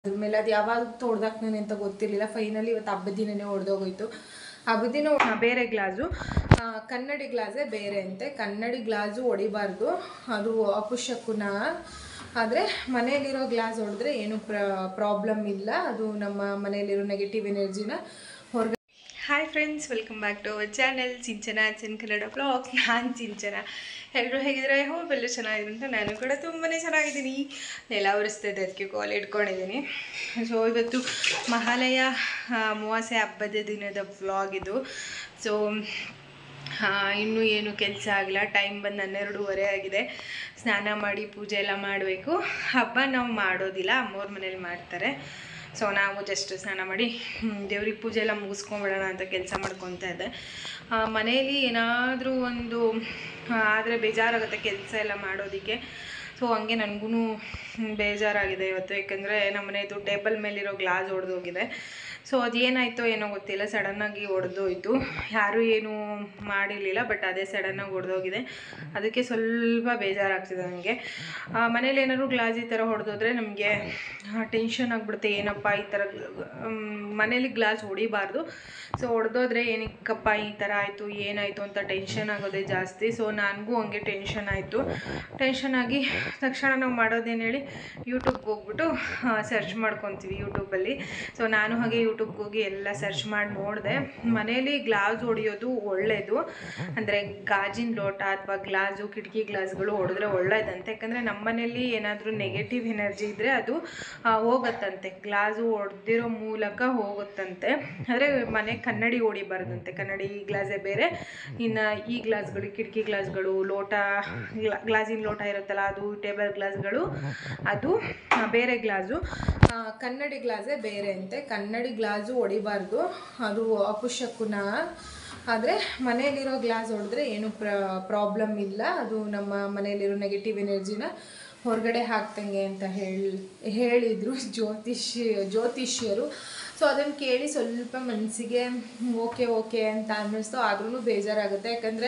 ಅದ್ರ ಮೇಲೆ ಅದು ಯಾವಾಗ ತೊಡ್ದಾಕ್ತಾನೆ ಅಂತ ಗೊತ್ತಿರಲಿಲ್ಲ ಫೈನಲಿ ಇವತ್ತು ಹಬ್ಬದ ದಿನನೇ ಹೊಡೆದೋಗೋಯ್ತು ಹಬ್ಬದ ದಿನ ಆ, ಬೇರೆ ಗ್ಲಾಸು ಆ, ಕನ್ನಡಿ ಗ್ಲಾಸೇ ಬೇರೆ ಅಂತೆ ಕನ್ನಡಿ ಗ್ಲಾಸು ಹೊಡಿಬಾರ್ದು ಅದು ಅಪುಷಕುನ ಆದರೆ ಮನೆಯಲ್ಲಿರೋ ಗ್ಲಾಸ್ ಹೊಡೆದ್ರೆ ಏನು ಪ್ರ ಪ್ರಾಬ್ಲಮ್ ಇಲ್ಲ ಅದು ನಮ್ಮ ಮನೆಯಲ್ಲಿರೋ ನೆಗೆಟಿವ್ ಎನರ್ಜಿನ ಹೊರಗಡೆ hi friends welcome back to our channel Sinchana ಚೆನ್ ಕನ್ನಡ ಬ್ಲಾಗ್ಸ್ ನಾನು ಸಿಂಚನ ಎಲ್ಲರೂ ಹೇಗಿದ್ರೆ ಹೋಪ್ ಎಲ್ಲರೂ ಚೆನ್ನಾಗಿದೆ ಅಂತ ನಾನು ಕೂಡ ತುಂಬಾ ಚೆನ್ನಾಗಿದ್ದೀನಿ ನೆಲ ಒರೆಸ್ತಿದ್ದೆ ಅದಕ್ಕೆ ಕಾಲ್ ಇಟ್ಕೊಂಡಿದ್ದೀನಿ ಸೊ ಇವತ್ತು ಮಹಾಲಯ ಆ, ಅಮಾವಾಸ್ಯೆ ಹಬ್ಬದ ದಿನದ ವ್ಲಾಗ್ ಇದು ಸೊ ಇನ್ನೂ ಏನು ಕೆಲಸ ಆಗಿಲ್ಲ ಟೈಮ್ ಬಂದು ಹನ್ನೆರಡೂವರೆ ಆಗಿದೆ ಸ್ನಾನ ಮಾಡಿ ಪೂಜೆ ಎಲ್ಲ ಮಾಡಬೇಕು ಹಬ್ಬ ನಾವು ಮಾಡೋದಿಲ್ಲ ಅಮ್ಮವ್ರ ಮನೇಲಿ ಮಾಡ್ತಾರೆ ಸೊ ನಾವು ಜಸ್ಟ್ ಸ್ನಾನ ಮಾಡಿ ದೇವ್ರಿಗೆ ಪೂಜೆ ಎಲ್ಲ ಮುಗಿಸ್ಕೊಂಬಿಡೋಣ ಅಂತ ಕೆಲಸ ಮಾಡ್ಕೊತಾ ಇದ್ದೆ ಆ, ಮನೇಲಿ ಏನಾದರೂ ಒಂದು ಆದರೆ ಬೇಜಾರಾಗುತ್ತೆ ಕೆಲಸ ಎಲ್ಲ ಮಾಡೋದಕ್ಕೆ ಸೊ ಹಂಗೆ ನನಗೂ ಬೇಜಾರಾಗಿದೆ ಇವತ್ತು ಯಾಕಂದರೆ ನಮ್ಮ ಮನೆಯದು ಟೇಬಲ್ ಮೇಲಿರೋ ಗ್ಲಾಸ್ ಒಡೆದೋಗಿದೆ ಸೊ ಅದೇನಾಯಿತೋ ಏನೋ ಗೊತ್ತಿಲ್ಲ ಸಡನ್ನಾಗಿ ಒಡೆದೋಯ್ತು ಯಾರೂ ಏನೂ ಮಾಡಿರಲಿಲ್ಲ ಬಟ್ ಅದೇ ಸಡನ್ನಾಗಿ ಒಡೆದೋಗಿದೆ ಅದಕ್ಕೆ ಸ್ವಲ್ಪ ಬೇಜಾರಾಗ್ತಿದೆ ನನಗೆ ಮನೇಲಿ ಏನಾದ್ರು ಗ್ಲಾಸ್ ಈ ಥರ ಹೊಡೆದೋದ್ರೆ ನಮಗೆ ಟೆನ್ಷನ್ ಆಗಿಬಿಡುತ್ತೆ ಏನಪ್ಪ ಈ ಥರ ಮನೇಲಿ ಗ್ಲಾಸ್ ಹೊಡಿಬಾರ್ದು ಸೊ ಹೊಡೆದೋದ್ರೆ ಏನಕ್ಕಪ್ಪ ಈ ಥರ ಆಯಿತು ಏನಾಯಿತು ಅಂತ ಟೆನ್ಷನ್ ಆಗೋದೇ ಜಾಸ್ತಿ ಸೊ ನನಗೂ ಹಂಗೆ ಟೆನ್ಷನ್ ಆಯಿತು ಟೆನ್ಷನ್ ಆಗಿ ತಕ್ಷಣ ನಾವು ಮಾಡೋದೇನು ಹೇಳಿ ಯೂಟ್ಯೂಬ್ಗೆ ಹೋಗ್ಬಿಟ್ಟು ಸರ್ಚ್ ಮಾಡ್ಕೊತೀವಿ ಯೂಟ್ಯೂಬಲ್ಲಿ ಸೊ ನಾನು ಹಾಗೆ ಯೂಟ್ಯೂಬ್ಗೆ ಹೋಗಿ ಎಲ್ಲ ಸರ್ಚ್ ಮಾಡಿ ನೋಡಿದೆ ಮನೇಲಿ ಗ್ಲಾಸ್ ಹೊಡೆಯೋದು ಒಳ್ಳೆಯದು ಅಂದರೆ ಗಾಜಿನ ಲೋಟ ಅಥವಾ ಗ್ಲಾಸು ಕಿಟಕಿ ಗ್ಲಾಸ್ಗಳು ಹೊಡೆದ್ರೆ ಒಳ್ಳೇದಂತೆ ಯಾಕಂದರೆ ನಮ್ಮ ಮನೇಲಿ ಏನಾದರೂ ನೆಗೆಟಿವ್ ಎನರ್ಜಿ ಇದ್ದರೆ ಅದು ಆ, ಹೋಗುತ್ತಂತೆ ಗ್ಲಾಸು ಹೊಡೆದಿರೋ ಮೂಲಕ ಹೋಗುತ್ತಂತೆ ಆದರೆ ಮನೆ ಕನ್ನಡಿ ಹೊಡಿಬಾರ್ದಂತೆ ಕನ್ನಡಿ ಗ್ಲಾಸೇ ಬೇರೆ ಇನ್ನು ಈ ಗ್ಲಾಸ್ಗಳು ಕಿಟಕಿ ಗ್ಲಾಸ್ಗಳು ಲೋಟ ಗ್ಲಾ- ಗ್ಲಾಸಿನ ಲೋಟ ಇರುತ್ತಲ್ಲ ಅದು ಟೇಬಲ್ ಗ್ಲಾಸ್ಗಳು ಅದು ಆ, ಬೇರೆ ಗ್ಲಾಸು ಆ, ಕನ್ನಡಿ ಗ್ಲಾಸೇ ಬೇರೆ ಅಂತೆ ಕನ್ನಡಿ ಗ್ಲಾಸು ಹೊಡಿಬಾರ್ದು ಅದು ಅಪುಷಕುನ ಆದರೆ ಮನೆಯಲ್ಲಿರೋ ಗ್ಲಾಸ್ ಹೊಡೆದ್ರೆ ಏನು ಪ್ರ ಪ್ರಾಬ್ಲಮ್ ಇಲ್ಲ ಅದು ನಮ್ಮ ಮನೆಯಲ್ಲಿರೋ ನೆಗೆಟಿವ್ ಎನರ್ಜಿನ ಹೊರಗಡೆ ಹಾಕ್ತಂಗೆ ಅಂತ ಹೇಳಿ ಹೇಳಿದರು ಜ್ಯೋತಿಷ್ಯ ಜ್ಯೋತಿಷ್ಯರು ಸೊ ಅದನ್ನು ಕೇಳಿ ಸ್ವಲ್ಪ ಮನಸ್ಸಿಗೆ ಓಕೆ ಓಕೆ ಅಂತ ಅನ್ನಿಸ್ತು ಆದ್ರೂ ಬೇಜಾರಾಗುತ್ತೆ ಯಾಕಂದರೆ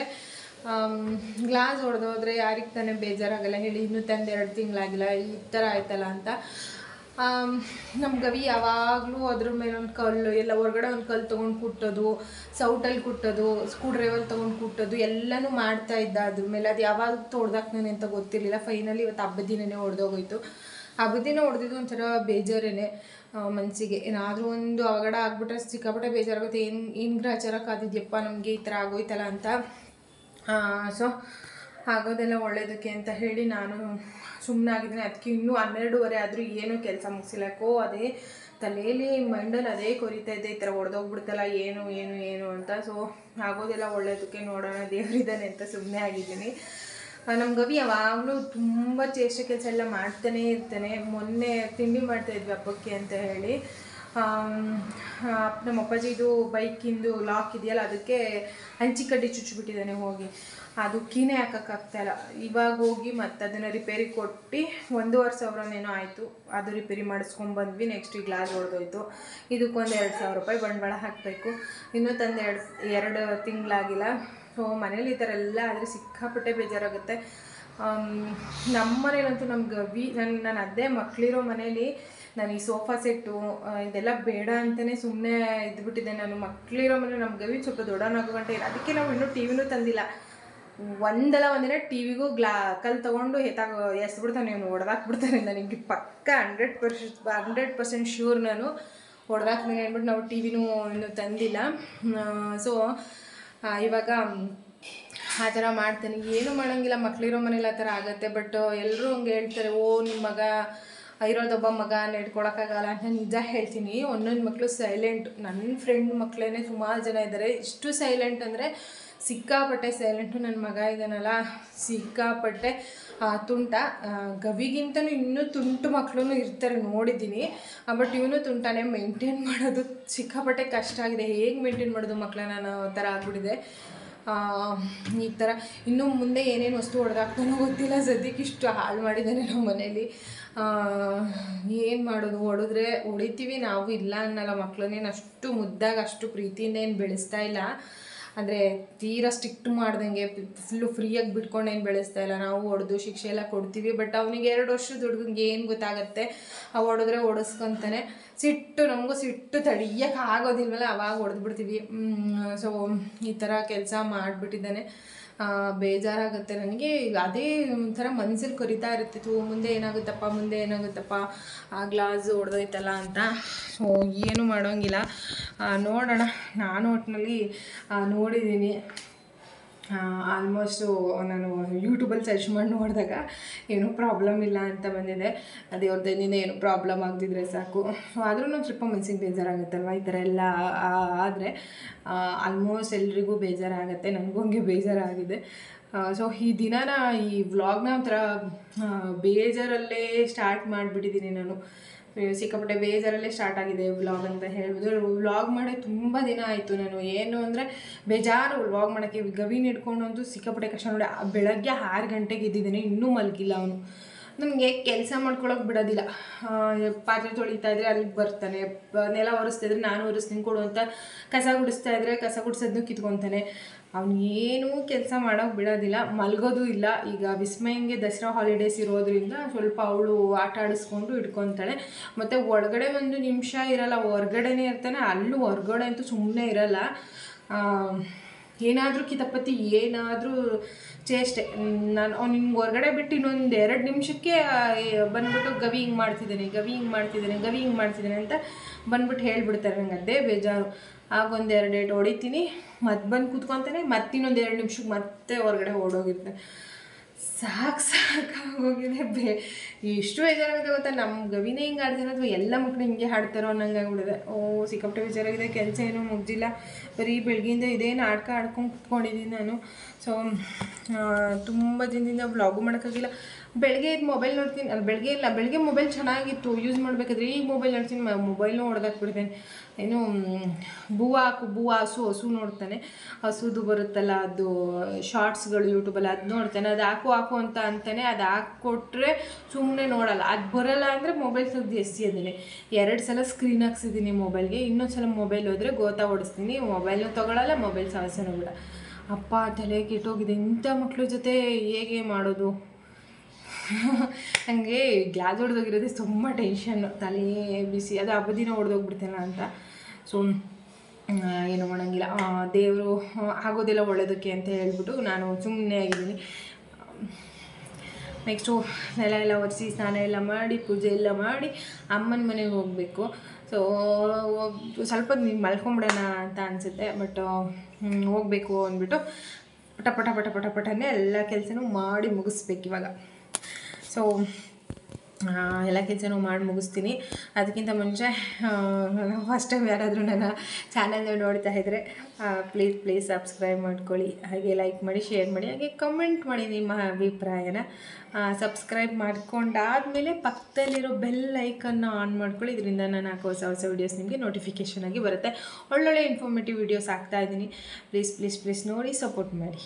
ಗ್ಲಾಸ್ ಹೊಡೆದೋದ್ರೆ ಯಾರಿಗೆ ತಾನೇ ಬೇಜಾರಾಗಲ್ಲ ಹೇಳಿ ಇನ್ನೂ ತಂದು ಎರಡು ತಿಂಗಳಾಗಿಲ್ಲ ಈ ಥರ ಆಯ್ತಲ್ಲ ಅಂತ ನಮ್ಮ ಗವಿ ಯಾವಾಗಲೂ ಅದ್ರ ಮೇಲೆ ಒಂದು ಕಲ್ಲು ಎಲ್ಲ ಹೊರಗಡೆ ಒಂದು ಕಲ್ಲು ತೊಗೊಂಡು ಕುಟ್ಟೋದು ಸೌಟಲ್ಲಿ ಕುಟ್ಟೋದು ಸ್ಕ್ರೂ ಡ್ರೈವರ್ ತೊಗೊಂಡು ಕುಟ್ಟೋದು ಎಲ್ಲನೂ ಮಾಡ್ತಾ ಇದ್ದ ಅದ್ರ ಮೇಲೆ ಅದು ಯಾವಾಗ ತೊಡ್ದಾಕ್ತಾನೆ ಅಂತ ಗೊತ್ತಿರಲಿಲ್ಲ ಫೈನಲಿ ಇವತ್ತು ಹಬ್ಬದ ದಿನನೇ ಹೊಡೆದೋಗೋಯ್ತು ಹಬ್ಬದ ದಿನ ಹೊಡೆದಿದ್ದು ಒಂಥರ ಬೇಜಾರೇನೆ ಮನಸ್ಸಿಗೆ ಏನಾದರೂ ಒಂದು ಅವಘಡ ಆಗ್ಬಿಟ್ರೆ ಸಿಕ್ಕಾಪಟ್ಟೆ ಬೇಜಾರಾಗುತ್ತೆ ಏನು ಏನು ಗ್ರಾಚಾರ ಕಾದಿದ್ಯಪ್ಪ ನಮಗೆ ಈ ಥರ ಆಗೋಯ್ತಲ್ಲ ಅಂತ ಸೊ ಆಗೋದೆಲ್ಲ ಒಳ್ಳೇದಕ್ಕೆ ಅಂತ ಹೇಳಿ ನಾನು ಸುಮ್ಮನಾಗಿದ್ದೀನಿ ಅದಕ್ಕೆ ಇನ್ನೂ ಹನ್ನೆರಡೂವರೆ ಆದರೂ ಏನೂ ಕೆಲಸ ಮುಗಿಸಿಲ್ಲ ಯಾಕೋ ಅದೇ ತಲೆಯಲ್ಲಿ ಮೈಂಡಲ್ಲಿ ಅದೇ ಕೊರಿತಾ ಇದೆ ಈ ಥರ ಹೊಡೆದೋಗ್ಬಿಡ್ತಲ್ಲ ಏನು ಏನು ಏನು ಅಂತ ಸೊ ಆಗೋದೆಲ್ಲ ಒಳ್ಳೇದಕ್ಕೆ ನೋಡೋಣ ದೇವರಿದ್ದಾನೆ ಅಂತ ಸುಮ್ಮನೆ ಆಗಿದ್ದೀನಿ ನಮ್ಮ ಗವಿ ಯಾವಾಗಲೂ ತುಂಬ ಚೇಷ್ಟೆ ಕೆಲಸ ಎಲ್ಲ ಮಾಡ್ತಾನೇ ಇರ್ತಾನೆ ಮೊನ್ನೆ ತಿಂಡಿ ಮಾಡ್ತಾ ಇದ್ವಿ ಹಬ್ಬಕ್ಕೆ ಅಂತ ಹೇಳಿ ಆಮ್, ಆ, ನಮ್ಮ ಅಪ್ಪಾಜಿದು ಬೈಕಿಂದು ಲಾಕ್ ಇದೆಯಲ್ಲ ಅದಕ್ಕೆ ಹಂಚಿ ಕಡ್ಡಿ ಚುಚ್ಚಿಬಿಟ್ಟಿದ್ದಾನೆ ಹೋಗಿ ಅದು ಕೀನೇ ಹಾಕೋಕ್ಕಾಗ್ತಾಯಿಲ್ಲ ಇವಾಗ ಹೋಗಿ ಮತ್ತೆ ಅದನ್ನು ರಿಪೇರಿ ಕೊಟ್ಟು ಒಂದೂವರೆ ಸಾವಿರನೇನೋ ಆಯಿತು ಅದು ರಿಪೇರಿ ಮಾಡಿಸ್ಕೊಂಡು ಬಂದ್ವಿ ನೆಕ್ಸ್ಟ್ ಈ ಗ್ಲಾಸ್ ಹೊಡೆದೋಯ್ತು ಇದಕ್ಕೊಂದು ಎರಡು ಸಾವಿರ ರೂಪಾಯಿ ಬಂಡವಾಳ ಹಾಕಬೇಕು ಇನ್ನೂ ತಂದು ಎರಡು ಎರಡು ತಿಂಗಳಾಗಿಲ್ಲ ಸೊ ಮನೇಲಿ ಈ ಥರ ಎಲ್ಲ ಆದರೆ ಸಿಕ್ಕಾಪಟ್ಟೆ ಬೇಜಾರಾಗುತ್ತೆ ಆಮ್, ನಮ್ಮ ಮನೇಲಂತೂ ನಮ್ಮ ಗವಿ ನನ್ನ ನಾನು ಅದೇ ಮಕ್ಕಳಿರೋ ಮನೇಲಿ ನಾನು ಈ ಸೋಫಾ ಸೆಟ್ಟು ಆ, ಇದೆಲ್ಲ ಬೇಡ ಅಂತಲೇ ಸುಮ್ಮನೆ ಇದ್ಬಿಟ್ಟಿದ್ದೆ ನಾನು ಮಕ್ಕಳಿರೋ ಮನೆ ನಮ್ಮ ಗವಿ ಸ್ವಲ್ಪ ದೊಡ್ಡವನಾಗೋ ಗಂಟೆ ಇಲ್ಲ ಅದಕ್ಕೆ ನಾವು ಇನ್ನೂ ಟಿ ವಿನೂ ತಂದಿಲ್ಲ ಒಂದಲ್ಲ ಒಂದಿನ ಟಿ ವಿಗೂ ಗ್ಲಾ ಕಲ್ಲು ತೊಗೊಂಡು ಎತ್ತಾಗ ಎಸ್ಬಿಡ್ತಾನೆ ಇವನು ಹೊಡೆದಾಕ್ಬಿಡ್ತಾನೆ ನನಗೆ ಪಕ್ಕ hundred percent hundred percent sure ನಾನು ಹೊಡೆದಾಕ್ತೀನಿ ಅಂದ್ಬಿಟ್ಟು ನಾವು ಟಿ ವಿನೂ ಇನ್ನೂ ತಂದಿಲ್ಲ ಸೊ ಇವಾಗ ಆ ಥರ ಮಾಡ್ತಾನೆ ಏನು ಮಾಡೋಂಗಿಲ್ಲ ಮಕ್ಳಿರೋ ಮನೇಲಿ ಆ ಥರ ಆಗುತ್ತೆ ಬಟ್ ಎಲ್ಲರೂ ಹಂಗೆ ಹೇಳ್ತಾರೆ ಓ ನಿಮ್ಮ ಮಗ ಇರೋದೊಬ್ಬ ಮಗ ನೆಡ್ಕೊಳಕ್ಕಾಗಲ್ಲ ಅಂತ ನಿಜ ಹೇಳ್ತೀನಿ ಒಂದೊಂದು ಮಕ್ಕಳು ಸೈಲೆಂಟ್ ನನ್ನ ಫ್ರೆಂಡ್ ಮಕ್ಕಳೇ ಸುಮಾರು ಜನ ಇದ್ದಾರೆ ಇಷ್ಟು ಸೈಲೆಂಟ್ ಅಂದರೆ ಸಿಕ್ಕಾಪಟ್ಟೆ ಸೈಲೆಂಟು ನನ್ನ ಮಗ ಇದ್ದಾನಲ್ಲ ಸಿಕ್ಕಾಪಟ್ಟೆ ಆ, ತುಂಟ ಆ, ಗವಿಗಿಂತನೂ ಇನ್ನೂ ತುಂಟು ಮಕ್ಕಳು ಇರ್ತಾರೆ ನೋಡಿದ್ದೀನಿ ಬಟ್ ಇವನು ತುಂಟಾನೆ ಮೇಂಟೈನ್ ಮಾಡೋದು ಸಿಕ್ಕಾಪಟ್ಟೆ ಕಷ್ಟ ಆಗಿದೆ ಹೇಗೆ ಮೇಂಟೈನ್ ಮಾಡೋದು ಮಕ್ಕಳನ್ನ ಅನ್ನೋ ಥರ ಆಗ್ಬಿಟ್ಟಿದೆ ಆ, ಈ ಥರ ಇನ್ನು ಮುಂದೆ ಏನೇನು ವಸ್ತು ಹೊಡೆದಾಕ್ತಾನೋ ಗೊತ್ತಿಲ್ಲ ಸದ್ಯಕ್ಕೆ ಇಷ್ಟು ಹಾಳು ಮಾಡಿದ್ದಾನೆ ನಮ್ಮ ಮನೇಲಿ ಏನು ಮಾಡೋದು ಹೊಡೆದ್ರೆ ಹೊಡಿತೀವಿ ನಾವು ಇಲ್ಲ ಅನ್ನಲ್ಲ ಮಕ್ಕಳನ್ನೇನು ಅಷ್ಟು ಮುದ್ದಾಗಿ ಅಷ್ಟು ಪ್ರೀತಿಯಿಂದ ಏನು ಬೆಳೆಸ್ತಾ ಇಲ್ಲ ಅಂದರೆ ತೀರಾ ಸ್ಟ್ರಿಕ್ಟ್ ಮಾಡ್ದಂಗೆ ಫುಲ್ಲು ಫ್ರೀಯಾಗಿ ಬಿಟ್ಕೊಂಡು ಏನು ಬೆಳೆಸ್ತಾ ಇಲ್ಲ ನಾವು ಹೊಡೆದು ಶಿಕ್ಷೆ ಎಲ್ಲ ಕೊಡ್ತೀವಿ ಬಟ್ ಅವನಿಗೆ ಎರಡು ವರ್ಷದ ಹುಡುಗಂಗೆ ಏನು ಗೊತ್ತಾಗತ್ತೆ ಆ ಹೊಡೆದ್ರೆ ಹೊಡೆಸ್ಕೊಂತಾನೆ ಸಿಟ್ಟು ನಮಗೂ ಸಿಟ್ಟು ತಡಿಯೋಕೆ ಆಗೋದಿಲ್ವಲ್ಲ ಅವಾಗ ಹೊಡೆದ್ಬಿಡ್ತೀವಿ ಸೊ ಈ ಥರ ಕೆಲಸ ಮಾಡಿಬಿಟ್ಟಿದ್ದಾನೆ ಬೇಜಾರಾಗುತ್ತೆ ನನಗೆ ಅದೇ ಒಂಥರ ಮನ್ಸಲ್ಲಿ ಕೊರಿತಾ ಇರುತ್ತೆ ಥೂ ಮುಂದೆ ಏನಾಗುತ್ತಪ್ಪ ಮುಂದೆ ಏನಾಗುತ್ತಪ್ಪ ಆ ಗ್ಲಾಸ್ ಹೊಡೆದೋಯ್ತಲ್ಲ ಅಂತ ಸೊ ಏನು ಮಾಡೋಂಗಿಲ್ಲ ಆ, ನೋಡೋಣ ನಾನು ಒಟ್ಟಿನಲ್ಲಿ ನೋಡಿದ್ದೀನಿ ಆಲ್ಮೋಸ್ಟು ನಾನು ಯೂಟ್ಯೂಬಲ್ಲಿ ಸರ್ಚ್ ಮಾಡಿ ನೋಡಿದಾಗ ಏನೂ ಪ್ರಾಬ್ಲಮ್ ಇಲ್ಲ ಅಂತ ಬಂದಿದೆ ದೇವ್ರ ದಯದಿಂದ ಏನೂ ಪ್ರಾಬ್ಲಮ್ ಆಗದಿದ್ರೆ ಸಾಕು ಸೊ ಆದ್ರೂ ಸ್ವಲ್ಪ ಮನ್ಸಿಗೆ ಬೇಜಾರಾಗುತ್ತಲ್ವ ಈ ಥರ ಎಲ್ಲ ಆದರೆ ಆಲ್ಮೋಸ್ಟ್ ಎಲ್ರಿಗೂ ಬೇಜಾರಾಗುತ್ತೆ ನನಗೂ ಹಂಗೆ ಬೇಜಾರಾಗಿದೆ ಸೊ ಈ ದಿನನ ಈ ವ್ಲಾಗ್ನ ಒಂಥರ ಆ, ಬೇಜಾರಲ್ಲೇ ಸ್ಟಾರ್ಟ್ ಮಾಡಿಬಿಟ್ಟಿದ್ದೀನಿ ನಾನು ಸಿಕ್ಕಾಪಟ್ಟೆ ಬೇಜಾರಲ್ಲೇ ಸ್ಟಾರ್ಟ್ ಆಗಿದೆ ವ್ಲಾಗ್ ಅಂತ ಹೇಳ್ಬೋದು ವ್ಲಾಗ್ ಮಾಡಿ ತುಂಬ ದಿನ ಆಯಿತು ನಾನು ಏನು ಅಂದರೆ ಬೇಜಾರು ವ್ಲಾಗ್ ಮಾಡೋಕ್ಕೆ ಗವಿನ ಹಿಡ್ಕೊಂಡು ಅಂತೂ ಸಿಕ್ಕಾಪಟ್ಟೆ ಕಷ್ಟ ನೋಡಿ ಆ ಬೆಳಗ್ಗೆ ಆರು ಗಂಟೆಗೆ ಎದ್ದಿದ್ದೀನಿ ಇನ್ನೂ ಮಲಗಿಲ್ಲ ಅವನು ನನಗೆ ಕೆಲಸ ಮಾಡ್ಕೊಳಕ್ಕೆ ಬಿಡೋದಿಲ್ಲ ಆ, ಪಾತ್ರೆ ತೊಳಿತಾ ಇದ್ರೆ ಅಲ್ಲಿಗೆ ಬರ್ತಾನೆ ಪ- ನೆಲ ಒರೆಸ್ತಾ ಇದ್ರೆ ನಾನು ಒರೆಸ್ತೀನಿ ಕೊಡು ಅಂತ ಕಸ ಗುಡಿಸ್ತಾ ಇದ್ರೆ ಕಸ ಗುಡಿಸೋದನ್ನು ಕಿತ್ಕೊತಾನೆ ಅವ್ನು ಏನೂ ಕೆಲಸ ಮಾಡೋಕೆ ಬಿಡೋದಿಲ್ಲ ಮಲ್ಗೋದು ಇಲ್ಲ ಈಗ ವಿಸ್ಮಯಂಗೆ ದಸರಾ ಹಾಲಿಡೇಸ್ ಇರೋದ್ರಿಂದ ಸ್ವಲ್ಪ ಅವಳು ಆಟ ಆಡಿಸ್ಕೊಂಡು ಇಟ್ಕೊತಾಳೆ ಮತ್ತು ಒಳಗಡೆ ಒಂದು ನಿಮಿಷ ಇರಲ್ಲ ಹೊರ್ಗಡೆನೇ ಇರ್ತಾನೆ ಅಲ್ಲೂ ಹೊರ್ಗಡೆ ಅಂತೂ ಸುಮ್ಮನೆ ಇರಲ್ಲ ಏನಾದರೂ ಕಿತಪತಿ ಏನಾದರೂ ಚೇಷ್ಟೆ ನಾನು ಅವ್ನು ಹಿಂಗೆ ಹೊರಗಡೆ ಬಿಟ್ಟು ಇನ್ನೊಂದು ಎರಡು ನಿಮಿಷಕ್ಕೆ ಆ, ಏ- ಬಂದ್ಬಿಟ್ಟು ಗವಿ ಹಿಂಗೆ ಮಾಡ್ತಿದ್ದಾನೆ ಗವಿ ಹಿಂಗೆ ಮಾಡ್ತಿದ್ದಾನೆ ಗವಿ ಹಿಂಗೆ ಮಾಡ್ತಿದ್ದಾನೆ ಅಂತ ಬಂದ್ಬಿಟ್ಟು ಹೇಳ್ಬಿಡ್ತಾರೆ ನಂಗೆ ಅದೇ ಬೇಜಾರು ಆಗ ಒಂದು ಎರಡು ಏಟು ಹೊಡಿತೀನಿ ಮತ್ತೆ ಬಂದು ಕೂತ್ಕೊತಾನೆ ಮತ್ತೆ ಇನ್ನೊಂದು ಎರಡು ನಿಮಿಷಕ್ಕೆ ಮತ್ತೆ ಹೊರಗಡೆ ಓಡೋಗಿರ್ತಾನೆ ಸಾಕು ಸಾಕಾಗೋಗಿದೆ ಬೇ ಎಷ್ಟು ಬೇಜಾರಾಗಿದೆ ಗೊತ್ತಾ ನಮ್ಮ ಗವಿನೇ ಹಿಂಗೆ ಆಡ್ತಾನೆ ಅಥವಾ ಎಲ್ಲ ಮಕ್ಕಳು ಹಿಂಗೆ ಹಾಡ್ತಾರೋ ಅನ್ನಂಗೆ ಆಗ್ಬಿಡಿದೆ ಓ ಸಿಕ್ಕಾಪಟ್ಟೆ ಬೇಜಾರಾಗಿದೆ ಕೆಲಸ ಏನೂ ಮುಗ್ದಿಲ್ಲ ಬರೀ ಬೆಳಗ್ಗೆಯಿಂದ ಇದೇ ನಾಟಕ ಆಡ್ಕೊಂಡು ಕುತ್ಕೊಂಡಿದ್ದೀನಿ ನಾನು ಸೊ ತುಂಬ ದಿನದಿಂದ ವ್ಲಾಗು ಮಾಡೋಕ್ಕಾಗಿಲ್ಲ ಬೆಳಗ್ಗೆ ಇದು ಮೊಬೈಲ್ ನೋಡ್ತೀನಿ ಅಲ್ಲ ಬೆಳಗ್ಗೆ ಇಲ್ಲ ಬೆಳಗ್ಗೆ ಮೊಬೈಲ್ ಚೆನ್ನಾಗಿತ್ತು ಯೂಸ್ ಮಾಡಬೇಕಾದ್ರೆ ಈಗ ಮೊಬೈಲ್ ನೋಡ್ತೀನಿ ಮೊಬೈಲ್ನೂ ಹೊಡೆದಾಕ್ಬಿಡ್ತೇನೆ ಏನು ಮ್, ಬೂವ ಹಾಕು ಬೂವ ಹಸು ಹಸು ನೋಡ್ತಾನೆ ಹಸುದು ಬರುತ್ತಲ್ಲ ಅದು ಶಾರ್ಟ್ಸ್ಗಳು ಯೂಟ್ಯೂಬಲ್ಲಿ ಅದು ನೋಡ್ತಾನೆ ಅದು ಹಾಕು ಹಾಕು ಅಂತ ಅಂತಾನೆ ಅದು ಹಾಕ್ಕೊಟ್ರೆ ಸುಮ್ಮನೆ ನೋಡಲ್ಲ ಅದು ಬರಲ್ಲ ಅಂದರೆ ಮೊಬೈಲ್ ತೆಗ್ದು ಎಸಿಯೋದೇನೆ ಎರಡು ಸಲ ಸ್ಕ್ರೀನ್ ಹಾಕ್ಸಿದ್ದೀನಿ ಮೊಬೈಲ್ಗೆ ಇನ್ನೊಂದು ಸಲ ಮೊಬೈಲ್ ಹೋದರೆ ಗೋತಾ ಓಡಿಸ್ತೀನಿ ಮೊಬೈಲ್ನೂ ತೊಗೊಳಲ್ಲ ಮೊಬೈಲ್ ಸಮಸ್ಯೆನೂ ಬಿಡ ಅಪ್ಪ ತಲೆ ಕೆಟ್ಟೋಗಿದೆ ಇಂಥ ಮಕ್ಳ ಜೊತೆ ಹೇಗೆ ಮಾಡೋದು ನನಗೆ ಗ್ಲಾಸ್ ಹೊಡೆದೋಗಿರೋದೇ ತುಂಬ ಟೆನ್ಷನ್ನು ತಲೆ ಬಿಸಿ ಅದು ಹಬ್ಬ ದಿನ ಹೊಡೆದೋಗ್ಬಿಡ್ತೇನೆ ಅಂತ ಸೊ ಏನು ಮಾಡೋಂಗಿಲ್ಲ ದೇವರು ಆಗೋದಿಲ್ಲ ಒಳ್ಳೇದಕ್ಕೆ ಅಂತ ಹೇಳ್ಬಿಟ್ಟು ನಾನು ಸುಮ್ಮನೆ ಆಗಿದ್ದೀನಿ ನೆಕ್ಸ್ಟು ನೆಲ ಎಲ್ಲ ಒರೆಸಿ ಸ್ನಾನ ಎಲ್ಲ ಮಾಡಿ ಪೂಜೆ ಎಲ್ಲ ಮಾಡಿ ಅಮ್ಮನ ಮನೆಗೆ ಹೋಗಬೇಕು ಸೊ ಸ್ವಲ್ಪ ಹೊತ್ತು ಮಲ್ಕೊಂಬಿಡೋಣ ಅಂತ ಅನಿಸುತ್ತೆ ಬಟ್ ಹೋಗಬೇಕು ಅಂದ್ಬಿಟ್ಟು ಪಟ ಪಟ ಪಟ ಪಟ ಪಟನೇ ಎಲ್ಲ ಕೆಲಸನೂ ಮಾಡಿ ಮುಗಿಸ್ಬೇಕು ಇವಾಗ ಸೊ ಎಲ್ಲ ಕೆಲಸನೂ ಮಾಡಿ ಮುಗಿಸ್ತೀನಿ ಅದಕ್ಕಿಂತ ಮುಂಚೆ ಫಸ್ಟ್ ಟೈಮ್ ಯಾರಾದರೂ ನನ್ನ ಚಾನಲ್ನ ನೋಡ್ತಾ ಇದ್ದರೆ ಪ್ಲೀಸ್ ಪ್ಲೀಸ್ ಸಬ್ಸ್ಕ್ರೈಬ್ ಮಾಡ್ಕೊಳ್ಳಿ ಹಾಗೆ ಲೈಕ್ ಮಾಡಿ ಶೇರ್ ಮಾಡಿ ಹಾಗೆ ಕಮೆಂಟ್ ಮಾಡಿ ನಿಮ್ಮ ಅಭಿಪ್ರಾಯನ ಸಬ್ಸ್ಕ್ರೈಬ್ ಮಾಡ್ಕೊಂಡಾದಮೇಲೆ ಪಕ್ಕದಲ್ಲಿರೋ ಬೆಲ್ ಐಕನ್ನ ಆನ್ ಮಾಡ್ಕೊಳ್ಳಿ ಇದರಿಂದ ನಾನು ಹಾಕೋ ಹೊಸ ಹೊಸ ವೀಡಿಯೋಸ್ ನಿಮಗೆ ನೋಟಿಫಿಕೇಷನ್ ಆಗಿ ಬರುತ್ತೆ ಒಳ್ಳೊಳ್ಳೆ ಇನ್ಫಾರ್ಮೇಟಿವ್ ವೀಡಿಯೋಸ್ ಹಾಕ್ತಾ ಇದ್ದೀನಿ ಪ್ಲೀಸ್ ಪ್ಲೀಸ್ ಪ್ಲೀಸ್ ನೋಡಿ ಸಪೋರ್ಟ್ ಮಾಡಿ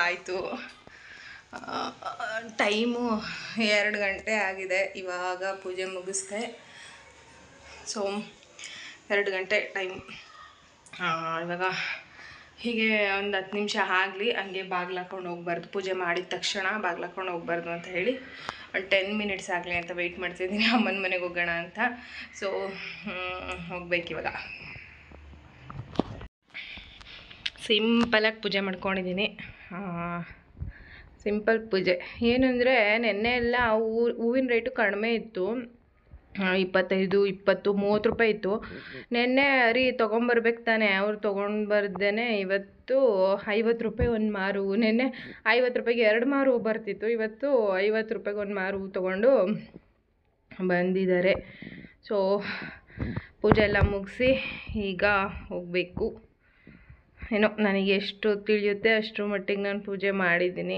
ಆಯಿತು ಟೈಮು ಎರಡು ಗಂಟೆ ಆಗಿದೆ ಇವಾಗ ಪೂಜೆ ಮುಗಿಸ್ದೆ ಸೊ ಎರಡು ಗಂಟೆ ಟೈಮ್ ಇವಾಗ ಹೀಗೆ ಒಂದು ಹತ್ತು ನಿಮಿಷ ಆಗಲಿ ಹಂಗೆ ಬಾಗ್ಲು ಹಾಕೊಂಡು ಹೋಗ್ಬಾರ್ದು ಪೂಜೆ ಮಾಡಿದ ತಕ್ಷಣ ಬಾಗ್ಲು ಹಾಕೊಂಡು ಹೋಗ್ಬಾರ್ದು ಅಂತ ಹೇಳಿ ಒಂದು ಟೆನ್ ಮಿನಿಟ್ಸ್ ಆಗಲಿ ಅಂತ ವೆಯ್ಟ್ ಮಾಡ್ತಿದ್ದೀನಿ ಅಮ್ಮನ ಮನೆಗೆ ಹೋಗೋಣ ಅಂತ ಸೊ ಹೋಗ್ಬೇಕು ಇವಾಗ ಸಿಂಪಲಾಗಿ ಪೂಜೆ ಮಾಡ್ಕೊಂಡಿದ್ದೀನಿ ಸಿಂಪಲ್ ಪೂಜೆ ಏನಂದರೆ ನೆನ್ನೆ ಎಲ್ಲ ಹೂ ಹೂವಿನ ರೇಟು ಕಡಿಮೆ ಇತ್ತು ಆ, ಇಪ್ಪತ್ತೈದು ಇಪ್ಪತ್ತು ಮೂವತ್ತು ರೂಪಾಯಿ ಇತ್ತು ನೆನ್ನೆ ರೀ ತೊಗೊಂಬರ್ಬೇಕು ತಾನೆ ಅವ್ರು ತೊಗೊಂಡು ಬರ್ದೇನೆ ಇವತ್ತು ಐವತ್ತು ರೂಪಾಯಿ ಒಂದು ಮಾರು ಹೂ. ನೆನ್ನೆ ಐವತ್ತು ರೂಪಾಯಿಗೆ ಎರಡು ಮಾರು ಹೂ ಬರ್ತಿತ್ತು ಇವತ್ತು ಐವತ್ತು ರೂಪಾಯಿಗೆ ಒಂದು ಮಾರು ಹೂ ತೊಗೊಂಡು ಬಂದಿದ್ದಾರೆ ಸೊ ಪೂಜೆ ಎಲ್ಲ ಮುಗಿಸಿ ಈಗ ಹೋಗಬೇಕು ಏನೋ ನನಗೆ ಎಷ್ಟು ತಿಳಿಯುತ್ತೆ ಅಷ್ಟರ ಮಟ್ಟಿಗೆ ನಾನು ಪೂಜೆ ಮಾಡಿದ್ದೀನಿ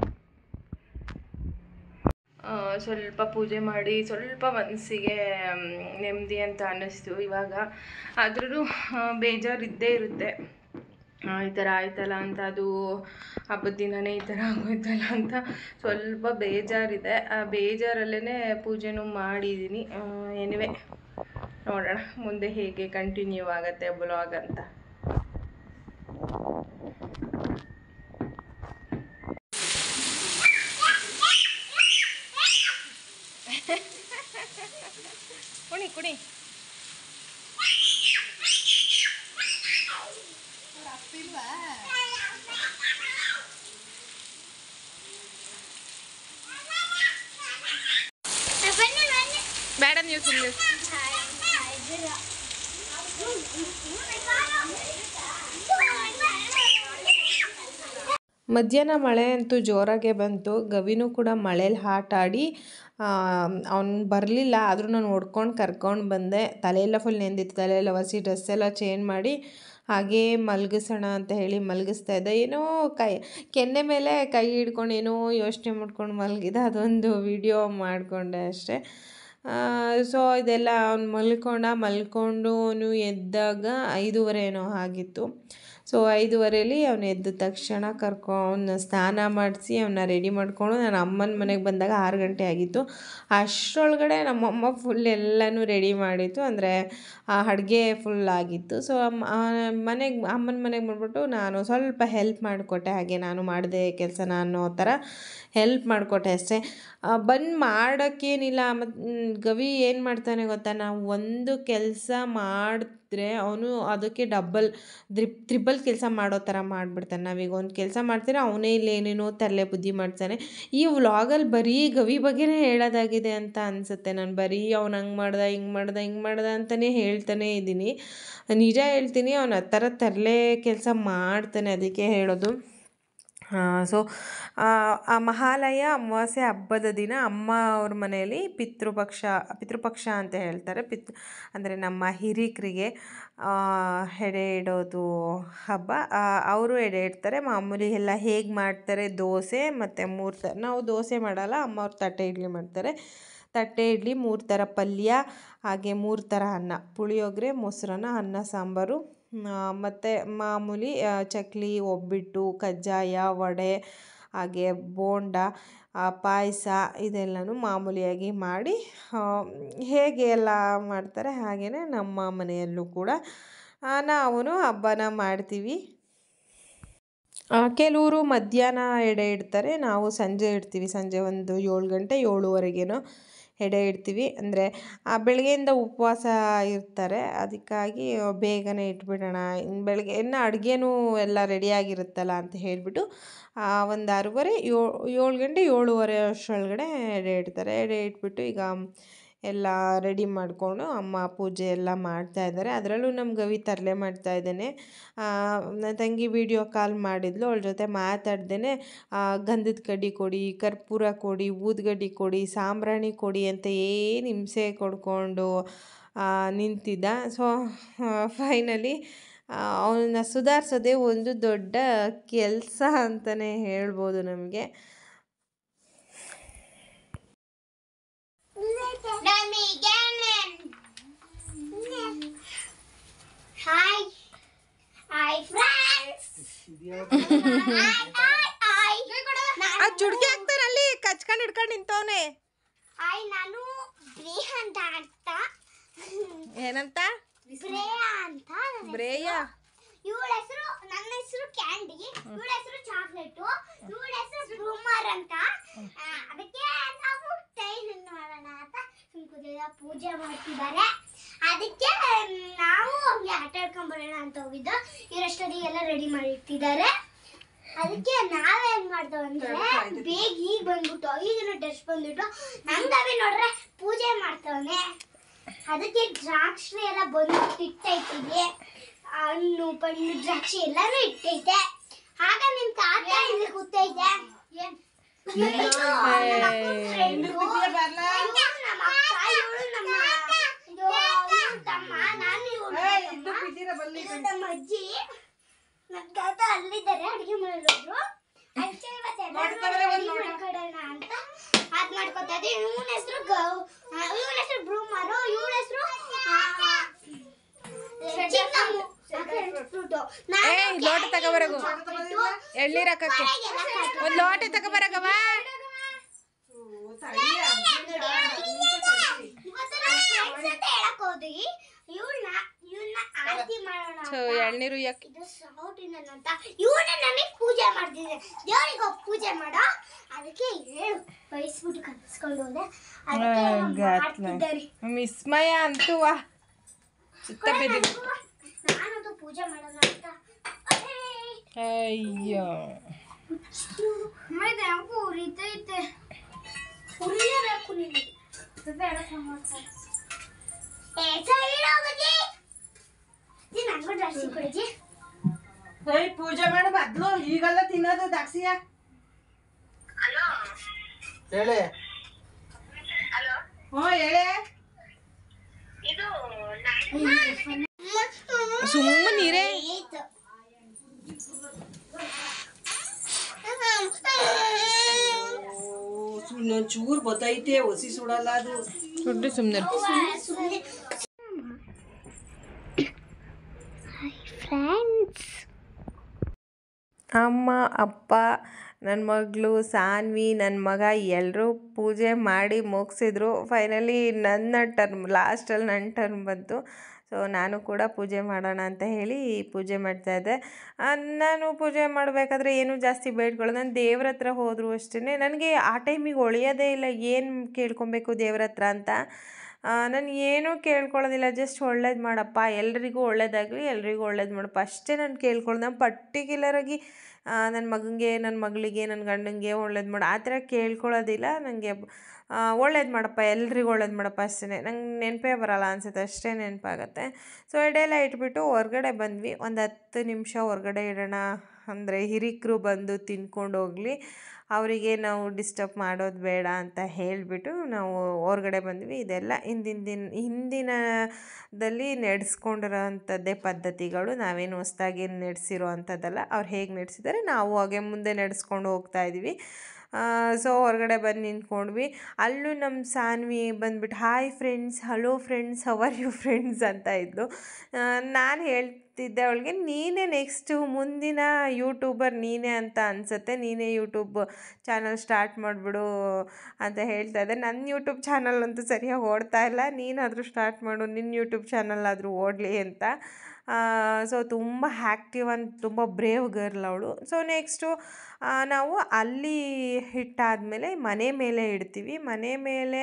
ಆ, ಸ್ವಲ್ಪ ಪೂಜೆ ಮಾಡಿ ಸ್ವಲ್ಪ ಮನಸ್ಸಿಗೆ ಮ್, ನೆಮ್ಮದಿ ಅಂತ ಅನ್ನಿಸ್ತು ಇವಾಗ ಆದ್ರೂ ಬೇಜಾರು ಇದ್ದೇ ಇರುತ್ತೆ ಆ, ಈ ಥರ ಆಯ್ತಲ್ಲ ಅಂತ ಅದು ಹಬ್ಬದ ದಿನನೇ ಈ ಥರ ಆಗೋಯ್ತಲ್ಲ ಅಂತ ಸ್ವಲ್ಪ ಬೇಜಾರಿದೆ ಆ ಬೇಜಾರಲ್ಲೇ ಪೂಜೆನೂ ಮಾಡಿದ್ದೀನಿ ಎನಿವೆ ನೋಡೋಣ ಮುಂದೆ ಹೇಗೆ ಕಂಟಿನ್ಯೂ ಆಗುತ್ತೆ ಬ್ಲಾಗ್ ಅಂತ ಕುಣಿ ಕುಣಿ ಬೇಡ ನೀವು ಸುಮ್ಮನೆ ಮಧ್ಯಾಹ್ನ ಮಳೆ ಅಂತೂ ಜೋರಾಗೆ ಬಂತು ಗವಿನೂ ಕೂಡ ಮಳೇಲಿ ಆಟ ಆಡಿ ಅವ್ನು ಬರಲಿಲ್ಲ ಆದರೂ ನಾನು ಹೊಡ್ಕೊಂಡು ಕರ್ಕೊಂಡು ಬಂದೆ ತಲೆಯೆಲ್ಲ ಫುಲ್ ನೆಂದಿತ್ತು ತಲೆಯೆಲ್ಲ ಒಸಿ ಡ್ರೆಸ್ ಎಲ್ಲ ಚೇಂಜ್ ಮಾಡಿ ಹಾಗೇ ಮಲಗಿಸೋಣ ಅಂತ ಹೇಳಿ ಮಲಗಿಸ್ತಾ ಇದ್ದೆ ಏನೋ ಕೈ ಕೆನ್ನೆ ಮೇಲೆ ಕೈ ಹಿಡ್ಕೊಂಡು ಏನೋ ಯೋಚನೆ ಮಾಡ್ಕೊಂಡು ಮಲಗಿದ ಅದೊಂದು ವಿಡಿಯೋ ಮಾಡಿಕೊಂಡೆ ಅಷ್ಟೇ ಸೊ ಇದೆಲ್ಲ ಅವ್ನು ಮಲ್ಕೊಂಡ ಮಲ್ಕೊಂಡು ಅವನು ಎದ್ದಾಗ ಐದೂವರೆ ಏನೋ ಆಗಿತ್ತು ಸೊ ಐದೂವರೆಯಲ್ಲಿ ಅವನು ಎದ್ದ ತಕ್ಷಣ ಕರ್ಕೊ ಅವನ್ನ ಸ್ನಾನ ಮಾಡಿಸಿ ಅವನ್ನ ರೆಡಿ ಮಾಡಿಕೊಂಡು ನಾನು ಅಮ್ಮನ ಮನೆಗೆ ಬಂದಾಗ ಆರು ಗಂಟೆ ಆಗಿತ್ತು ಅಷ್ಟರೊಳಗಡೆ ನಮ್ಮಮ್ಮ ಫುಲ್ ಎಲ್ಲನೂ ರೆಡಿ ಮಾಡಿತ್ತು ಅಂದರೆ ಅಡುಗೆ ಫುಲ್ ಆಗಿತ್ತು ಸೊ ಮನೆಗೆ ಅಮ್ಮನ ಮನೆಗೆ ಬಂದ್ಬಿಟ್ಟು ನಾನು ಸ್ವಲ್ಪ ಹೆಲ್ಪ್ ಮಾಡಿಕೊಟ್ಟೆ ಹಾಗೆ ನಾನು ಮಾಡಿದೆ ಕೆಲಸನ ಅನ್ನೋ ಥರ ಹೆಲ್ಪ್ ಮಾಡಿಕೊಟ್ಟೆ ಅಷ್ಟೇ ಬಂದು ಮಾಡೋಕ್ಕೇನಿಲ್ಲ ಮತ್ತು ಗವಿ ಏನು ಮಾಡ್ತಾನೆ ಗೊತ್ತಾ ನಾವು ಒಂದು ಕೆಲಸ ಮಾಡಿದ್ರೆ ಅವನು ಅದಕ್ಕೆ ಡಬ್ಬಲ್ ದ್ರಿಪ್ ತ್ರಿಬಲ್ ಕೆಲಸ ಮಾಡೋ ಥರ ಮಾಡಿಬಿಡ್ತಾನೆ ನಾವೀಗ ಒಂದು ಕೆಲಸ ಮಾಡ್ತೀರಾ ಅವನೇ ಇಲ್ಲಿ ಏನೇನೋ ತರಲೆ ಬುದ್ಧಿ ಮಾಡ್ತಾನೆ ಈ ವ್ಲಾಗಲ್ಲಿ ಬರೀ ಗವಿ ಬಗ್ಗೆನೇ ಹೇಳೋದಾಗಿದೆ ಅಂತ ಅನಿಸುತ್ತೆ ನಾನು ಬರೀ ಅವ್ನು ಹಂಗೆ ಮಾಡ್ದ ಹಿಂಗೆ ಮಾಡ್ದ ಹಿಂಗೆ ಮಾಡ್ದ ಅಂತಲೇ ಹೇಳ್ತಾನೇ ಇದ್ದೀನಿ ನಿಜ ಹೇಳ್ತೀನಿ ಅವನು ಆ ಥರ ತರಲೆ ಕೆಲಸ ಮಾಡ್ತಾನೆ ಅದಕ್ಕೆ ಹೇಳೋದು ಸೊ ಆ ಮಹಾಲಯ ಅಮಾವಾಸ್ಯೆ ಹಬ್ಬದ ದಿನ ಅಮ್ಮ ಅವ್ರ ಮನೆಯಲ್ಲಿ ಪಿತೃಪಕ್ಷ ಪಿತೃಪಕ್ಷ ಅಂತ ಹೇಳ್ತಾರೆ ಪಿತೃ ಅಂದರೆ ನಮ್ಮ ಹಿರೀಕರಿಗೆ ಎಡೆ ಇಡೋದು ಹಬ್ಬ ಅವರು ಎಡೆ ಇಡ್ತಾರೆ ಮಾಮೂಲಿ ಎಲ್ಲ ಹೇಗೆ ಮಾಡ್ತಾರೆ ದೋಸೆ ಮತ್ತು ಮೂರು ಥರ ನಾವು ದೋಸೆ ಮಾಡಲ್ಲ ಅಮ್ಮ ಅವ್ರು ತಟ್ಟೆ ಇಡ್ಲಿ ಮಾಡ್ತಾರೆ ತಟ್ಟೆ ಇಡ್ಲಿ ಮೂರು ಥರ ಪಲ್ಯ ಹಾಗೆ ಮೂರು ಥರ ಅನ್ನ ಪುಳಿಯೋಗರೆ ಮೊಸರನ್ನ ಅನ್ನ ಸಾಂಬಾರು ಮತ್ತು ಮಾಮೂಲಿ ಚಕ್ಲಿ ಒಬ್ಬಟ್ಟು ಕಜ್ಜಾಯ ವಡೆ ಹಾಗೆ ಬೋಂಡ ಪಾಯಸ ಇದೆಲ್ಲನೂ ಮಾಮೂಲಿಯಾಗಿ ಮಾಡಿ ಹೇಗೆ ಎಲ್ಲ ಮಾಡ್ತಾರೆ ಹಾಗೆಯೇ ನಮ್ಮ ಮನೆಯಲ್ಲೂ ಕೂಡ ನಾವು ಹಬ್ಬನ ಮಾಡ್ತೀವಿ ಕೆಲವರು ಮಧ್ಯಾಹ್ನ ಎಡೆ ಇಡ್ತಾರೆ ನಾವು ಸಂಜೆ ಇಡ್ತೀವಿ ಸಂಜೆ ಒಂದು ಏಳು ಗಂಟೆ ಏಳುವರೆಗೇನೋ ಎಡೆ ಇಡ್ತೀವಿ ಅಂದರೆ ಬೆಳಗ್ಗೆಯಿಂದ ಉಪವಾಸ ಇರ್ತಾರೆ ಅದಕ್ಕಾಗಿ ಬೇಗನೆ ಇಟ್ಬಿಡೋಣ ಇನ್ನು ಬೆಳಗ್ಗೆ ಇನ್ನು ಅಡುಗೆನೂ ಎಲ್ಲ ರೆಡಿಯಾಗಿರುತ್ತಲ್ಲ ಅಂತ ಹೇಳಿಬಿಟ್ಟು ಒಂದು ಆರೂವರೆ ಏಳು ಏಳು ಗಂಟೆ ಏಳುವರೆ ಅಷ್ಟರೊಳಗಡೆ ಎಡೆ ಇಡ್ತಾರೆ ಎಡೆ ಇಟ್ಬಿಟ್ಟು ಈಗ ಎಲ್ಲ ರೆಡಿ ಮಾಡಿಕೊಂಡು ಅಮ್ಮ ಪೂಜೆ ಎಲ್ಲ ಮಾಡ್ತಾಯಿದ್ದಾರೆ ಅದರಲ್ಲೂ ನಮ್ಮ ಗವಿ ತರಲೆ ಮಾಡ್ತಾಯಿದ್ದಾನೆ ನನ್ನ ತಂಗಿ ವಿಡಿಯೋ ಕಾಲ್ ಮಾಡಿದ್ಲು ಅವಳ ಜೊತೆ ಮಾತಾಡ್ದೇ ಗಂಧದ ಕಡ್ಡಿ ಕೊಡಿ ಕರ್ಪೂರ ಕೊಡಿ ಊದ್ಗಡ್ಡಿ ಕೊಡಿ ಸಾಂಬ್ರಾಣಿ ಕೊಡಿ ಅಂತ ಏನು ಹಿಂಸೆ ಕೊಡ್ಕೊಂಡು ನಿಂತಿದ್ದ ಸೊ ಫೈನಲಿ ಅವನ್ನ ಸುಧಾರಿಸೋದೇ ಒಂದು ದೊಡ್ಡ ಕೆಲಸ ಅಂತಲೇ ಹೇಳ್ಬೋದು ನಮಗೆ Hi. Hi, friends. hi, hi, ಅಂತ ಅರ್ಥ ಏನಂತ ಶ್ರೇಯಾ ಅಂತ ಬ್ರೇಯ ಇವಳ ಹೆಸರು ನನ್ನ ಹೆಸರು ಕ್ಯಾಂಡಿ ಇವಳ ಹೆಸರು ಚಾಕ್ಲೇಟು ಇವಳ ಹೆಸರು ಬ್ರೂಮರ್ ಅಂತ ಆ, ಅದಕ್ಕೆ ನಾವು ಟೈಲ್ ಮಾಡೋಣ ಅಂತ ಸುಮ್ಕುದಿಲ್ಲ ಪೂಜೆ ಮಾಡ್ತಿದ್ದಾರೆ ಅದಕ್ಕೆ ನಾವು ಹಂಗೆ ಆಟ ಆಡ್ಕೊಂಡ್ ಬರೋಣ ಅಂತ ಹೋಗಿದ್ದು ಇವರಷ್ಟೊತ್ತಿಗೆ ಎಲ್ಲ ರೆಡಿ ಮಾಡಿ ಇಟ್ಟಿದ್ದಾರೆ ಅದಕ್ಕೆ ನಾವೇನ್ ಮಾಡ್ದೋ ಅಂದ್ರೆ ಬೇಗ ಈಗ ಬಂದ್ಬಿಟ್ಟು ಈಗಿನ ಡ್ರೆಸ್ ಬಂದ್ಬಿಟ್ಟು ನಂಗವೇ ನೋಡ್ರೆ ಪೂಜೆ ಮಾಡ್ತವನೆ ಅದಕ್ಕೆ ದ್ರಾಕ್ಷಿ ಎಲ್ಲ ಬಂದು ಇಟ್ಟೈತಿವಿ ಹಣ್ಣು ಪಣ್ಣು ದ್ರಾಕ್ಷಿ ಎಲ್ಲಾನು ಇಟ್ಟೈತೆ ಆಗ ನಿಮ್ ತಾತ ಇಲ್ಲಿ ಕೂತೈತೆ ಏನ್ ಇದು ನಮ್ಮ ಅಕ್ಕನ್ friend. ನಮ್ಮ ಅಕ್ಕ, ಇವ್ಳು ನಮ್ಮ ಇದು ಇವ್ಳು ತಮ್ಮ ನಾನು ಇವ್ಳು ತಮ್ಮ. ಇದು ನಮ್ಮ ಅಜ್ಜಿ ನಮ್ಮ ತಾತ ಅಲ್ಲಿದ್ದಾರೆ ಅಡಿಗೆ ಮಾಡೋರು ಅದಕ್ಕೆ ಇವತ್ತು ಎಲ್ಲರೂ ಅಡಿಗೆ ಮಾಡ್ಕೊಡೋಣ ಅಂತ ಅದ್ ಮಾಡ್ಕೊತಾ ಇದ್ದೀವಿ ಇವನ ಹೆಸರು ಗೌ ಇವನ ಹೆಸರು ಬ್ರೂಮರು ಇವಳ ಹೆಸರು ಚಿನ್ನಮ್ಮು ಏಯ್, ಲೋಟ ತಗೋಬರಗು. ಎಳ್ನೀರ್ ಹಾಕಕ್ಕೆ ಒಂದು ಲೋಟ ತಗೋಬರಗವ ಇವತ್ತು ನಾವು friends ಅಂತ ಹೇಳಕ್ ಹೋದ್ವಿ ಇವಳನ್ನ ಇವನ್ನ ಆರತಿ ಮಾಡೋಣ ಸೊ ಅಂತ. ಎಳ್ನೀರು ಯಾಕೆ ಇದು ಸೌಟ್ ಇಂಡಿಯನ್ ಅಂತ ಇವನೇ ನನಗೆ ಪೂಜೆ ಮಾಡ್ತಿದ್ದೆ ದೇವರಿಗೆ ಹೋಗಿ ಪೂಜೆ ಮಾಡೋ ಅದಕ್ಕೆ ಹೇಳು ಬಯಸ್ಬಿಟ್ಟು ಕಲಿಸ್ಕೊಂಡು ಹೋದೆ ಅದಕ್ಕೆ ಮಾಡ್ತಿದ್ದಾರೆ ವಿಸ್ಮಯ ಅಂತೂ ವಾ ಚಿತ್ತ ಬಿದ್ದಿದ್ದು ನಾನದು ಪೂಜೆ ಮಾಡೋಣ ಅಂತ ಅಯ್ಯೋ ಮಾಡಿದೆ ಯಾಕೋ ಉರಿತೈತೆ ಉರಿಲೇಬೇಕು ನಿನಗೆ ಬೇಡ ಏ ಸೈಡ್ ಹೋಗಜಿ ನಂಗೂ ಡ್ರೆಸ್ ಕೊಡಜಿ ಏಯ್ ಪೂಜೆ ಮಾಡು ಬದ್ಲು ಈಗೆಲ್ಲ ತಿನ್ನೋದು ದಾಕ್ಸಿಯ ಹೇಳಿ ಹ್ಞೂ ಹೇಳಿ ಸುಮ್ಮನಿರೇ ಆಯ್ತು ಇನ್ನೊಂದು ಚೂರು ಬತ್ತೈತೆ ಒಸಿ ಸುಡಲ್ಲ ಅದು ಸುಡ್ರಿ ಸುಮ್ಮನೆ ಫ್ರೆಂಡ್ಸ್ ಅಮ್ಮ ಅಪ್ಪ ನನ್ನ ಮಗಳು ಸಾನ್ವಿ ನನ್ನ ಮಗ ಎಲ್ಲರೂ ಪೂಜೆ ಮಾಡಿ ಮುಗಿಸಿದ್ರು ಫೈನಲಿ ನನ್ನ ಟರ್ಮ್ ಲಾಸ್ಟಲ್ಲಿ ನನ್ನ ಟರ್ಮ್ ಬಂತು ಸೊ ನಾನು ಕೂಡ ಪೂಜೆ ಮಾಡೋಣ ಅಂತ ಹೇಳಿ ಪೂಜೆ ಮಾಡ್ತಾಯಿದ್ದೆ ನಾನು ಪೂಜೆ ಮಾಡಬೇಕಾದ್ರೆ ಏನೂ ಜಾಸ್ತಿ ಬೇಡ್ಕೊಳ್ಳೋದು ನಾನು ದೇವ್ರ ಹತ್ರ ಹೋದರೂ ಅಷ್ಟೇ ನನಗೆ ಆ ಟೈಮಿಗೆ ಒಳಿಯೋದೇ ಇಲ್ಲ ಏನು ಕೇಳ್ಕೊಬೇಕು ದೇವ್ರ ಹತ್ರ ಅಂತ ನಾನು ಏನೂ ಕೇಳ್ಕೊಳ್ಳೋದಿಲ್ಲ ಜಸ್ಟ್ ಒಳ್ಳೇದು ಮಾಡಪ್ಪ ಎಲ್ರಿಗೂ ಒಳ್ಳೇದಾಗಲಿ ಎಲ್ರಿಗೂ ಒಳ್ಳೇದು ಮಾಡಪ್ಪ ಅಷ್ಟೇ ನಾನು ಕೇಳ್ಕೊಳ್ಳೋದು ನಾನು ಪರ್ಟಿಕ್ಯುಲರಾಗಿ ನನ್ನ ಮಗನಿಗೆ ನನ್ನ ಮಗಳಿಗೆ ನನ್ನ ಗಂಡನಿಗೆ ಒಳ್ಳೇದು ಮಾಡು ಆ ಥರ ಕೇಳ್ಕೊಳ್ಳೋದಿಲ್ಲ ನನಗೆ ಒಳ್ಳೇದು ಮಾಡಪ್ಪ ಎಲ್ರಿಗೂ ಒಳ್ಳೇದು ಮಾಡಪ್ಪ ಅಷ್ಟೇ ನಂಗೆ ನೆನಪೇ ಬರಲ್ಲ ಅನ್ಸುತ್ತೆ ಅಷ್ಟೇ ನೆನಪಾಗತ್ತೆ ಸೊ ಎಡೆಲ್ಲ ಇಟ್ಬಿಟ್ಟು ಹೊರ್ಗಡೆ ಬಂದ್ವಿ ಒಂದು ಹತ್ತು ನಿಮಿಷ ಹೊರ್ಗಡೆ ಇಡೋಣ ಅಂದರೆ ಹಿರಿಕರು ಬಂದು ತಿನ್ಕೊಂಡು ಹೋಗಲಿ ಅವರಿಗೆ ನಾವು ಡಿಸ್ಟರ್ಬ್ ಮಾಡೋದು ಬೇಡ ಅಂತ ಹೇಳಿಬಿಟ್ಟು ನಾವು ಹೊರ್ಗಡೆ ಬಂದ್ವಿ ಇದೆಲ್ಲ ಹಿಂದಿನ ದಿನ ಹಿಂದಿನದಲ್ಲಿ ನಡೆಸ್ಕೊಂಡಿರೋ ಅಂಥದ್ದೇ ಪದ್ಧತಿಗಳು ನಾವೇನು ಹೊಸ್ದಾಗಿ ನಡೆಸಿರೋ ಅಂಥದ್ದಲ್ಲ ಅವ್ರು ಹೇಗೆ ನಡೆಸಿದ್ದಾರೆ ನಾವು ಹಾಗೆ ಮುಂದೆ ನಡೆಸ್ಕೊಂಡು ಹೋಗ್ತಾ ಇದ್ದೀವಿ ಸೊ ಹೊರಗಡೆ ಬಂದು ನಿಂತ್ಕೊಂಡ್ವಿ ಅಲ್ಲೂ ನಮ್ಮ ಸಾನ್ವಿ ಬಂದ್ಬಿಟ್ಟು hi friends hello friends how are you friends ಅಂತ ಇದ್ಲು ನಾನು ಹೇಳ್ತಿದ್ದೆ ಅವಳಿಗೆ ನೀನೇ ನೆಕ್ಸ್ಟು ಮುಂದಿನ ಯೂಟ್ಯೂಬರ್ ನೀನೇ ಅಂತ ಅನಿಸುತ್ತೆ ನೀನೇ ಯೂಟ್ಯೂಬ್ ಚಾನಲ್ ಸ್ಟಾರ್ಟ್ ಮಾಡಿಬಿಡು ಅಂತ ಹೇಳ್ತಾ ಇದ್ದೆ ನನ್ನ ಯೂಟ್ಯೂಬ್ ಚಾನಲ್ ಅಂತೂ ಸರಿಯಾಗಿ ಓಡ್ತಾ ಇಲ್ಲ ನೀನಾದರೂ ಸ್ಟಾರ್ಟ್ ಮಾಡು ನಿನ್ನ ಯೂಟ್ಯೂಬ್ ಚಾನಲ್ ಆದರೂ ಓಡಲಿ ಅಂತ ಸೊ ತುಂಬ ಆ್ಯಕ್ಟಿವ್ ಅಂತ ತುಂಬ ಬ್ರೇವ್ ಗರ್ಲ್ ಅವಳು ಸೊ ನೆಕ್ಸ್ಟು ನಾವು ಅಲ್ಲಿ ಇಟ್ಟಾದಮೇಲೆ ಮನೆ ಮೇಲೆ ಇಡ್ತೀವಿ ಮನೆ ಮೇಲೆ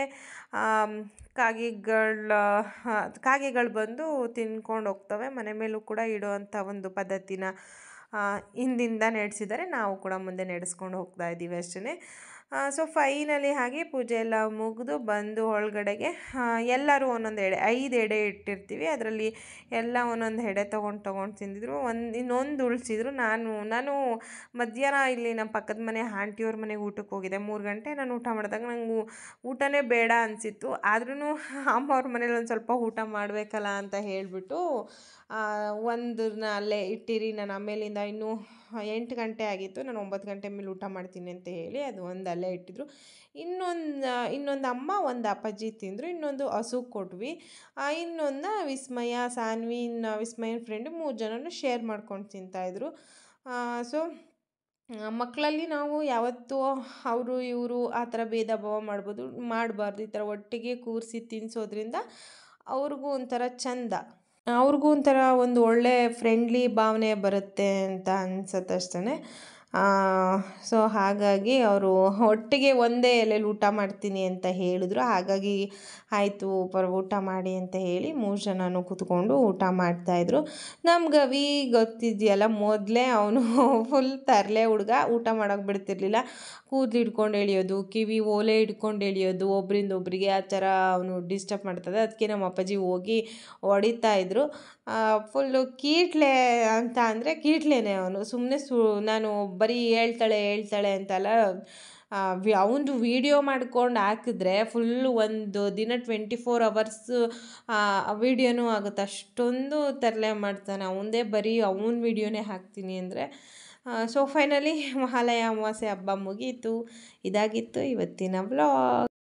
ಕಾಗೆಗಳ ಕಾಗೆಗಳು ಬಂದು ತಿನ್ಕೊಂಡು ಹೋಗ್ತವೆ ಮನೆ ಮೇಲೂ ಕೂಡ ಇಡುವಂಥ ಒಂದು ಪದ್ಧತಿನ ಹಿಂದಿಂದ ನಡೆಸಿದ್ದಾರೆ ನಾವು ಕೂಡ ಮುಂದೆ ನಡೆಸ್ಕೊಂಡು ಹೋಗ್ತಾ ಇದ್ದೀವಿ ಅಷ್ಟೇ ಸೊ ಫೈನಲಿ ಹಾಗೆ ಪೂಜೆ ಎಲ್ಲ ಮುಗಿದು ಬಂದು ಒಳಗಡೆಗೆ ಎಲ್ಲರೂ ಒಂದೊಂದು ಎಡೆ ಐದು ಎಡೆ ಇಟ್ಟಿರ್ತೀವಿ ಅದರಲ್ಲಿ ಎಲ್ಲ ಒಂದೊಂದು ಎಡೆ ತೊಗೊಂಡು ತೊಗೊಂಡು ತಿಂದಿದ್ರು ಒಂದು ಇನ್ನೊಂದು ಉಳಿಸಿದ್ರು ನಾನು ನಾನು ಮಧ್ಯಾಹ್ನ ಇಲ್ಲಿ ನಮ್ಮ ಪಕ್ಕದ ಮನೆ ಆಂಟಿಯವ್ರ ಮನೆಗೆ ಊಟಕ್ಕೆ ಹೋಗಿದ್ದೆ ಮೂರು ಗಂಟೆ ನಾನು ಊಟ ಮಾಡಿದಾಗ ನಂಗೆ ಊಟನೇ ಬೇಡ ಅನಿಸಿತ್ತು ಆದ್ರೂ ಅಮ್ಮ ಅವ್ರ ಮನೇಲಿ ಒಂದು ಸ್ವಲ್ಪ ಊಟ ಮಾಡಬೇಕಲ್ಲ ಅಂತ ಹೇಳಿಬಿಟ್ಟು ಒಂದನ್ನ ಅಲ್ಲೇ ಇಟ್ಟಿರಿ ನಾನು ಆಮೇಲಿಂದ ಇನ್ನೂ ಎಂಟು ಗಂಟೆ ಆಗಿತ್ತು ನಾನು ಒಂಬತ್ತು ಗಂಟೆ ಮೇಲೆ ಊಟ ಮಾಡ್ತೀನಿ ಅಂತ ಹೇಳಿ ಅದು ಒಂದು ಅಲ್ಲೇ ಇಟ್ಟಿದ್ರು ಇನ್ನೊಂದು ಇನ್ನೊಂದು ಅಮ್ಮ ಒಂದು ಅಪ್ಪಾಜಿ ತಿಂದರು ಇನ್ನೊಂದು ಹಸು ಕೊಟ್ವಿ ಇನ್ನೊಂದು ವಿಸ್ಮಯ ಸಾನ್ವಿ ಇನ್ನು ವಿಸ್ಮಯನ ಫ್ರೆಂಡು ಮೂರು ಜನನು ಶೇರ್ ಮಾಡ್ಕೊಂಡು ತಿಂತಾಯಿದ್ರು ಸೊ ಮಕ್ಕಳಲ್ಲಿ ನಾವು ಯಾವತ್ತೂ ಅವರು ಇವರು ಆ ಥರ ಭೇದ ಭಾವ ಮಾಡ್ಬೋದು ಮಾಡಬಾರ್ದು ಈ ಥರ ಒಟ್ಟಿಗೆ ಕೂರಿಸಿ ತಿನ್ನಿಸೋದ್ರಿಂದ ಅವ್ರಿಗೂ ಒಂಥರ ಚಂದ ಅವ್ರಿಗೂ ಒಂಥರ ಒಂದು ಒಳ್ಳೆ ಫ್ರೆಂಡ್ಲಿ ಭಾವನೆ ಬರುತ್ತೆ ಅಂತ ಅನ್ಸುತ್ತೆ ಅಷ್ಟೇ ಸೊ ಹಾಗಾಗಿ ಅವರು ಒಟ್ಟಿಗೆ ಒಂದೇ ಎಲೆಯಲ್ಲಿ ಊಟ ಮಾಡ್ತೀನಿ ಅಂತ ಹೇಳಿದ್ರು ಹಾಗಾಗಿ ಆಯಿತು ಪರ್ ಊಟ ಮಾಡಿ ಅಂತ ಹೇಳಿ ಮೂರು ಜನನೂ ಕೂತ್ಕೊಂಡು ಊಟ ಮಾಡ್ತಾಯಿದ್ರು ನಮ್ಮ ಗವಿ ಗೊತ್ತಿದೆಯಲ್ಲ ಮೊದಲೇ ಅವನು ಫುಲ್ ತರಲೆ ಹುಡುಗ ಊಟ ಮಾಡೋಕೆ ಬಿಡ್ತಿರ್ಲಿಲ್ಲ ಕೂದಲು ಹಿಡ್ಕೊಂಡು ಎಳಿಯೋದು ಕಿವಿ ಓಲೆ ಹಿಡ್ಕೊಂಡು ಎಳಿಯೋದು ಒಬ್ಬರಿಂದ ಒಬ್ಬರಿಗೆ ಆ ಥರ ಅವನು ಡಿಸ್ಟರ್ಬ್ ಮಾಡ್ತದೆ ಅದಕ್ಕೆ ನಮ್ಮ ಅಪ್ಪಾಜಿ ಹೋಗಿ ಹೊಡಿತಾ ಇದ್ರು ಫುಲ್ಲು ಕೀಟ್ಲೆ ಅಂತ ಅಂದರೆ ಕೀಟ್ಲೆನೇ ಅವನು ಸುಮ್ಮನೆ ಸು ನಾನು ಬರೀ ಹೇಳ್ತಾಳೆ ಹೇಳ್ತಾಳೆ ಅಂತಲ್ಲ ಅವನದು ವೀಡಿಯೋ ಮಾಡ್ಕೊಂಡು ಹಾಕಿದ್ರೆ ಫುಲ್ಲು ಒಂದು ದಿನ ಟ್ವೆಂಟಿ ಫೋರ್ ಅವರ್ಸು ವೀಡಿಯೋನೂ ಆಗುತ್ತೆ ಅಷ್ಟೊಂದು ತರಲೆ ಮಾಡ್ತಾನೆ ಅವನದೇ ಬರೀ ಅವನ ವೀಡಿಯೋನೇ ಹಾಕ್ತೀನಿ ಅಂದರೆ ಸೊ ಫೈನಲಿ ಮಹಾಲಯ ಅಮಾವಾಸ್ಯೆ ಹಬ್ಬ ಮುಗೀತು ಇದಾಗಿತ್ತು ಇವತ್ತಿನ ವ್ಲಾಗ್